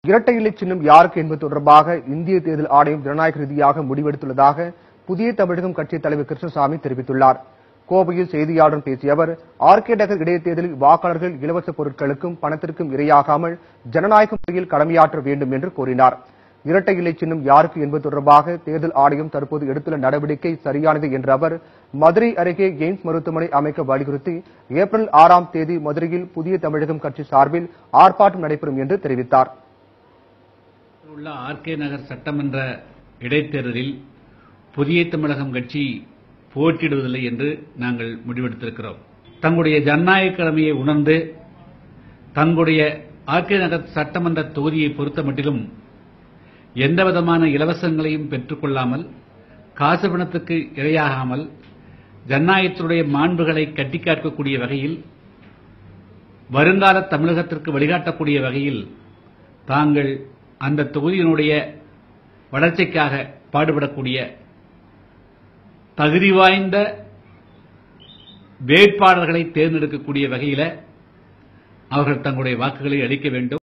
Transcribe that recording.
இரட்டை இலை சின்னம் யாருக்கு என்பது தொடர்பாக இந்திய தேர்தல் ஆணையம் ஜனநாயக ரீதியாக முடிவெடுத்துள்ளதாக புதிய தமிழகம் கட்சித் தலைவர் கிருஷ்ணசாமி தெரிவித்துள்ளார் கோவையில் செய்தியாளருடன் பேசிய அவர் ஆர்கே நகர் இடைத்தேர்தலில் வாக்காளர்கள் இலவச பொருட்களுக்கும் பணத்திற்கும் இரையாகாமல் ஜனநாயக முறையில் கடமையாற்ற வேண்டும் என்று கூறினார் இரட்டை இலை சின்னம் யாருக்கு என்பது தொடர்பாக தேர்தல் ஆணையம் தற்போது எடுத்துள்ள நடவடிக்கை சரியானது என்ற அவர் மதுரை அருகே எய்ம்ஸ் மருத்துவமனை அமைக்க வலியுறுத்தி ஏப்ரல் ஆறாம் தேதி மதுரையில் புதிய தமிழகம் கட்சி சார்பில் ஆர்ப்பாட்டம் நடைபெறும் என்று தெரிவித்தார் உள்ள ஆர்கே நகர் சட்டமன்ற இடைத்தேர்தலில் புதிய தமிழகம் கட்சி போட்டியிடுவதில்லை என்று நாங்கள் முடிவெடுத்திருக்கிறோம் தங்களுடைய ஜனநாயக கடமையை உணர்ந்து தங்களுடைய ஆர்கே நகர் சட்டமன்ற தொகுதியை பொறுத்த மட்டிலும் எந்தவிதமான இலவசங்களையும் பெற்றுக்கொள்ளாமல் காசு பணத்துக்கு இரையாகாமல் ஜனநாயகத்தினுடைய மாண்புகளை கட்டிக்காக்கக்கூடிய வகையில் வருங்கால தமிழகத்திற்கு வழிகாட்டக்கூடிய வகையில் தாங்கள் அந்த தொகுதியினுடைய வளர்ச்சிக்காக பாடுபடக்கூடிய தகுதி வாய்ந்த வேட்பாளர்களை தேர்ந்தெடுக்கக்கூடிய வகையில் அவர்கள் தங்களுடைய வாக்குகளை அளிக்க வேண்டும்